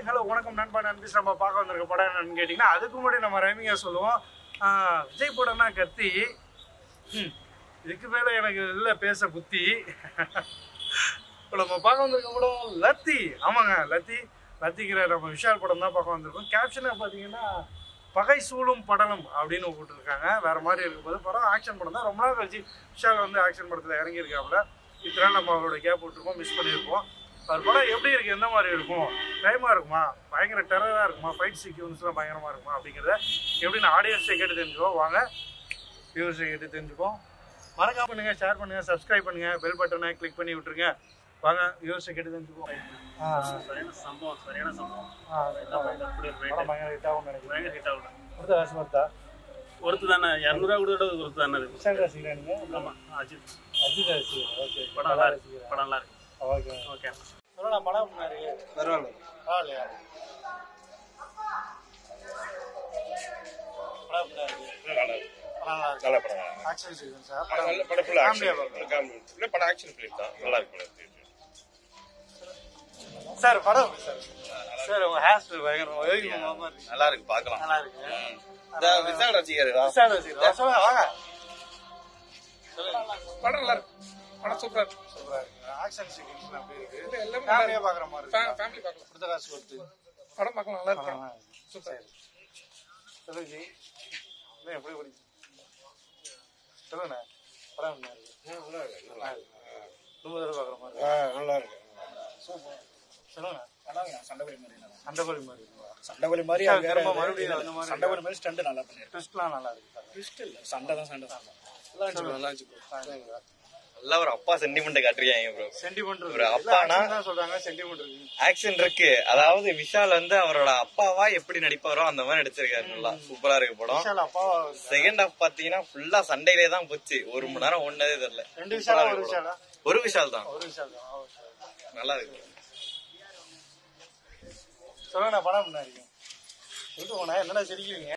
Hi hello வணக்கம் நண்பா நண்பிஸ் நம்ம பார்க்க வந்திருக்க படம் என்னன்னு கேட்டிங்கன்னா அதுக்கு முன்னாடி நம்ம ரைமிங்க சொல்லுவோம் ஆஹ், விஜய் படம்னா கத்தி ம், இதுக்கு மேலே எனக்கு இல்லை பேச புத்தி இப்போ நம்ம பார்க்க வந்திருக்க படம் லத்தி ஆமாங்க லத்தி லத்திக்கிற நம்ம விஷால் படம் தான் பார்க்க வந்திருக்கோம் கேப்ஷனை பார்த்தீங்கன்னா பகை சூழும் படலம் அப்படின்னு போட்டுருக்காங்க வேற மாதிரி இருக்கும் போது படம் ஆக்ஷன் படம் தான் ரொம்ப நாள் கழிச்சு விஷால் வந்து ஆக்ஷன் படத்தில் இறங்கியிருக்காப்புல இத்தனை நாள் நம்ம அவரோட கேப் விட்டுருக்கோம் மிஸ் பண்ணியிருக்கோம் அவர் படம் எப்படி இருக்கு எந்த மாதிரி இருக்கும் டைமாக இருக்குமா பயங்கர டெரராக இருக்குமா ஃபைட் சீக்வன்ஸ்லாம் பயங்கரமாக இருக்குமா அப்படிங்கிறத எப்படின்னு ஆடியன்ஸை கேட்டு தெரிஞ்சுக்கோம் வாங்க வியூவர்ஸை கேட்டு தெரிஞ்சுப்போம் மறக்காம பண்ணுங்க ஷேர் பண்ணுங்க சப்ஸ்கிரைப் பண்ணுங்க பெல் பட்டனை கிளிக் பண்ணி விட்டுருங்க வாங்க வியூவர்ஸை கேட்டு தெரிஞ்சுப்போம் ஆ, சரியான சம்பவம் சரியான சம்பவம் ஆ, என்ன பண்றது? இப்படி ஒரு rate. படம் பயங்கர ஹிட் ஆகும் நினைக்கிறேன் பயங்கர hit ஆகுது. கொடுத்த காசு பார்த்தா ஒருத்து தானே இரநூறுவா கொடுத்தோட ஒருத்து தானே இது விஷால் ரசிக்கிறேன் நீங்கள் ஆமா அஜித் அஜித் ரசிக்கிறேன் ஓகே படம் நல்லா இருக்கு படம் நல்லா இருக்கு ஓகே ஓகே சொல்லடா படம் முன்னாடி பரவாயில்ல பரவாயில்லையா படம் எப்படி இருக்கு படம் நல்லா இருக்கு நல்ல படம் ஆக்ஷன் சீக்வன்ஸ் சார் நல்ல படம் ஃபுல் Family-ஆ ஆக்ஷன் ஃபுல் படம் ஆக்ஷன் ஃபிலிம் தான் நல்லா இருக்கு படம் சார் படம் எப்படி சார் சார் உங்க ஹேர் ஸ்டைல் பயங்கரமா யோகி மாமா இருக்கு நல்லா இருக்கு பார்க்கலாம் நல்லா இருக்கு இந்த விசால் ரசிகர் விசால் ரசிகர் சொல்லுங்க வாங்க படம் நல்லா இருக்கு படம் சூப்பரா இருக்கு சூப்பரா இருக்கு ஆக்ஷன் சீக்வன்ஸ் அப்படி இருக்கு எல்லாமே ஃபேமிலியா பாக்குற மாதிரி இருக்கு ஃபேமிலி பார்க்கலாம் கொடுத்த காசு கொடுத்து படம் பார்க்கலாம் நல்லா இருக்கு படம் சூப்பர் சொல்லுங்க ஜி என்ன எப்படி பிடிக்கும் சொல்லுங்க படம் என்ன இருக்கு நல்லா இருக்கு நல்லா இருக்கு ரொம்ப தடவை பாக்குற மாதிரி இருக்கு. நல்லா இருக்கு சொல்லுங்க சண்டைகோலி மாதிரி அண்டகோலி மாதிரி இருக்குங்களா சண்டைகோலி மாதிரி சார், அது வேற திரும்ப இது. மறுபடியும் அந்த மாதிரி சண்டைகோலி மாதிரி ஸ்டண்ட் நல்லா பண்ணிருக்கேன் ட்விஸ்ட்லாம் நல்லா இருக்கு சார் ட்விஸ்ட் இல்ல சண்டை தான் சண்டை தான் நல்லா இருந்துச்சு நல்லா இருந்துச்சு நல்லா ஒரு அப்பா சென்டிமெண்ட் காட்டுறியாங்க ப்ரோ சென்டிமெண்ட் ஒரு அப்பானா? தான் சொல்றாங்க சென்டிமெண்ட் இருக்கு ஆக்ஷன் இருக்கு அதாவது விஷால் வந்து அவரோட அப்பாவா எப்படி நடிப்பாரோ அந்த மாதிரி நடிச்சிருக்காரு நல்லா சூப்பரா இருக்கு படம் விஷால் அப்பா செகண்ட் ஹாஃப் பாத்தீங்கன்னா ஃபுல்லா சண்டையிலே தான் போச்சு ஒரு மணி நேரம் ஒன்னதே தெரியல ரெண்டு விஷாலா ஒரு விஷாலா ஒரு விஷால் தான் ஒரு விஷால் தான் ஓ, சரி. நல்லா இருக்கு சொல்லுங்க நான் படம் முன்னாடி சொல்லிட்டு போனா என்னடா சிரிக்கிறீங்க